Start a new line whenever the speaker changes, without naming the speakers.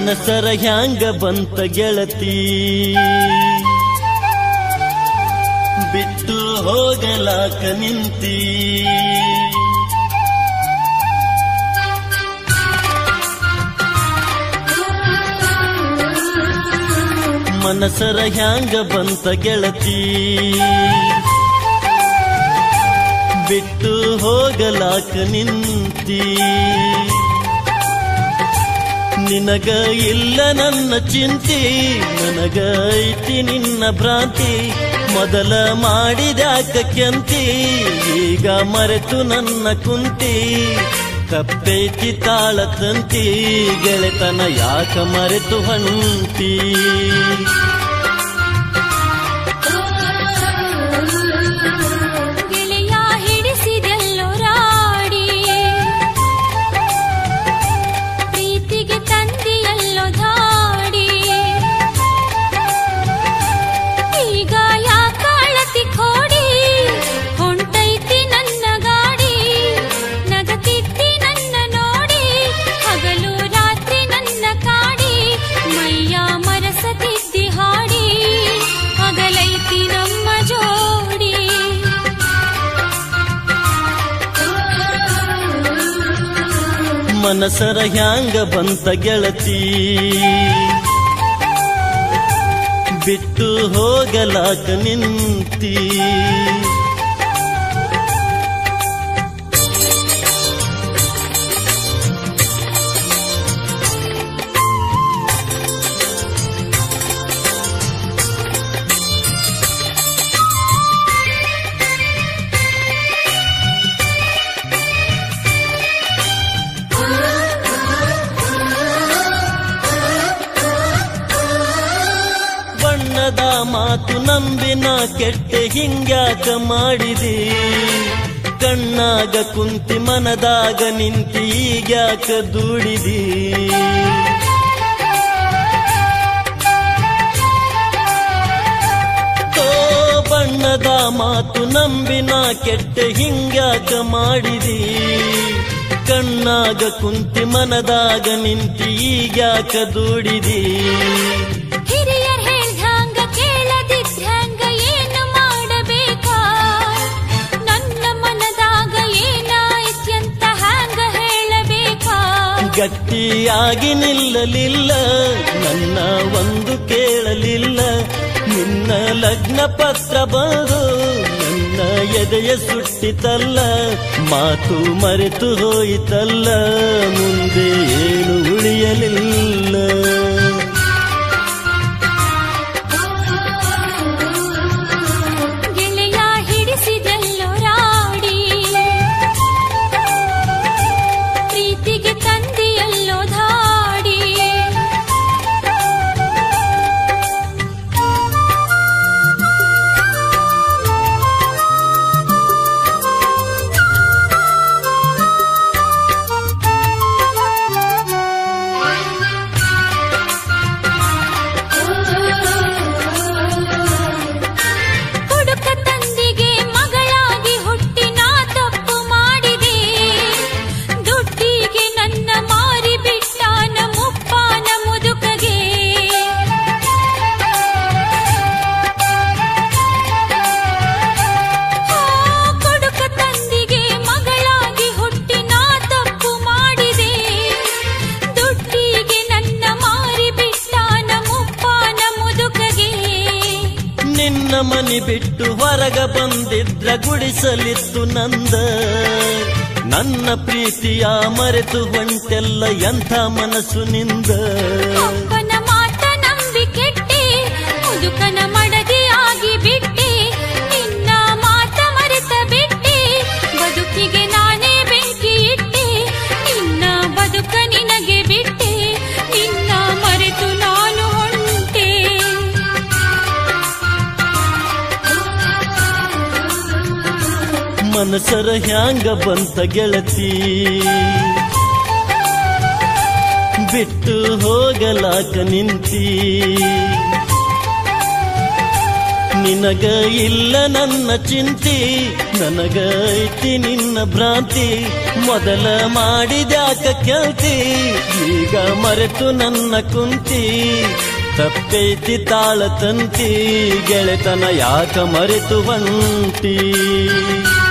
ಮನಸರ ಹ್ಯಾಂಗ ಬಂತ ಗೆಳತಿ ಬಿಟ್ಟು ಹೋಗಲಾಕ ನಿಂತಿ ಮನಸರ ಹ್ಯಾಂಗ ಬಂತ ಗೆಳತಿ ಬಿಟ್ಟು ಹೋಗಲಾಕ ನಿಂತಿ ನಿನಗ ಇಲ್ಲ ನನ್ನ ಚಿಂತಿ ನನಗ ಐತಿ ನಿನ್ನ ಭ್ರಾಂತಿ ಮೊದಲ ಮಾಡಿದ್ಯಾಕ ಕೆಂತಿ ಈಗ ಮರೆತು ನನ್ನ ಕುಂತಿ ತಪ್ಪೈತಿ ತಾಳ ತಂತಿ ಗೆಳೆತನ ಯಾಕ ಮರೆತು ಹೊಂಟಿ
ಗೆಳೆಯ ಹಿಡಿಸಿದೆಲ್ಲೋ ರಾಡಿ ಪ್ರೀತಿಗೆ ತಂದಿಯಲ್ಲೋ ಧಾಡಿ ಈಗ ಯಾಕಾಳತಿ ಕೋಡಿ ಹೊಂಟೈತಿ ನನ್ನ ಗಾಡಿ ನಗತಿದ್ದಿ ನನ್ನ ನೋಡಿ ಹಗಲು ರಾತ್ರಿ ನನ್ನ ಕಾಡಿ ಮೈಯ ಮರಸತಿದ್ದಿ ಹಾಡಿ ಹಗಲೈತಿ ನಮ್ಮ ಜೋಡಿ
ಮನಸರ ಹ್ಯಾಂಗ ಬಂತ ಗೆಳತಿ ಬಿಟ್ಟು ಹೋಗಲಾಕ ನಿಂತಿ ಬಣ್ಣದ ಮಾತು ನಂಬಿನ ಕೆಟ್ಟೆ ಹಿಂಗ್ಯಾಕ ಮಾಡಿದಿ ಕಣ್ಣಾಗ ಕುಂತಿ ಮನದಾಗ ನಿಂತಿ ಈಗ್ಯಾಕ ದುಡಿದಿ ಓ ಬಣ್ಣದ ಮಾತು ನಂಬಿನ ಕೆಟ್ಟೆ ಹಿಂಗ್ಯಾಕ ಮಾಡಿದಿ ಕಣ್ಣಾಗ ಕುಂತಿ ಮನದಾಗ ನಿಂತಿ ಈಗ್ಯಾಕ ದುಡಿದಿ
ಹಿರಿಯರ್ ಹೇಳ್ದಂಗ ಕೇಳದಿದ್ದಂಗ ಏನು ಮಾಡಬೇಕಾ ನನ್ನ ಮನದಾಗ ಏನಾಯ್ತ್ಯಂತ ಹ್ಯಾಂಗ ಹೇಳಬೇಕಾ
ಗಟ್ಟಿಯಾಗಿ ನಿಲ್ಲಲಿಲ್ಲ ನನ್ನ ಒಂದು ಕೇಳಲಿಲ್ಲ ನಿನ್ನ ಲಗ್ನ ಪತ್ರ ಬಂದು ನನ್ನ ಎದೆಯ ಸುಟ್ಟಿತಲ್ಲ ಮಾತು ಮರೆತು ಹೋಯಿತಲ್ಲ ಮುಂದೆ ಏನು ಉಳಿಯಲಿಲ್ಲ
ಗೆಳೆಯ ಹಿಡಿಸಿದೆಲ್ಲೋ ರಾಡಿ ಪ್ರೀತಿಗೆ ತಂದಿಯಲ್ಲೋ ಧಾಡಿ ಹುಡುಕ ತಂದಿಗೆ ಮಗಳಾಗಿ ಹುಟ್ಟಿ ನಾ ತಪ್ಪು ಮಾಡಿದೆ ದುಡ್ಡಿಗೆ ನನ್ನ ಮಾರಿ ಬಿಟ್ಟಾನ ಮುಪ್ಪಾನ ಮುದುಕಗೆ ಆ, ಕೊಡುಕ ತಂದಿಗೆ ಮಗಳಾಗಿ ಹುಟ್ಟಿ ನಾ ತಪ್ಪು ಮಾಡಿದೆ ದುಡ್ಡಿಗೆ ನನ್ನ ಮಾರಿ ಬಿಟ್ಟಾನ ಮುಪ್ಪಾನ ಮುದುಕಗೆ
ನಿನ್ನ ಮನೆ ಬಿಟ್ಟು ಹೊರಗ ಬಂದಿದ್ರ ಗುಡಿಸಲಿತ್ತು ನಂದ ನನ್ನ ಪ್ರೀತಿಯ ಮರೆತು ಹೊಂಟೆಲ್ಲ ಎಂಥ ಮನಸ್ಸು ನಿಂದ
ಅಪ್ಪನ ಮಾತ ನಂಬಿ ಕೆಟ್ಟೆ ಮುದುಕನ ಮಡದಿ ಆಗಿ ಬಿಟ್ಟೆ ನಿನ್ನ ಮಾತ ಮರೆತ ಬಿಟ್ಟೆ ಬದುಕಿಗೆ ನಾನೇ ಬೆಂಕಿ ಇಟ್ಟೆ ನಿನ್ನ ಬದುಕ ನಿನಗೆ ಬಿಟ್ಟೆ ನಿನ್ನ ಮರೆತು ನಾನು ಹೊಂಟೆ
ಮನಸರ ಹ್ಯಾಂಗ ಬಂತ ಗೆಳತಿ ಬಿಟ್ಟು ಹೋಗಲಾಕ ನಿಂತಿ ನಿನಗ ಇಲ್ಲ ನನ್ನ ಚಿಂತಿ ನನಗ ಐತಿ ನಿನ್ನ ಭ್ರಾಂತಿ ಮೊದಲ ಮಾಡಿದ್ಯಾಕ ಕೇಳ್ತಿ ಈಗ ಮರೆತು ನನ್ನ ಕುಂತಿ ತಪ್ಪೈತಿ ತಾಳ ತಂತಿ ಗೆಳೆತನ ಯಾಕ ಮರೆತು ಹೊಂಟಿ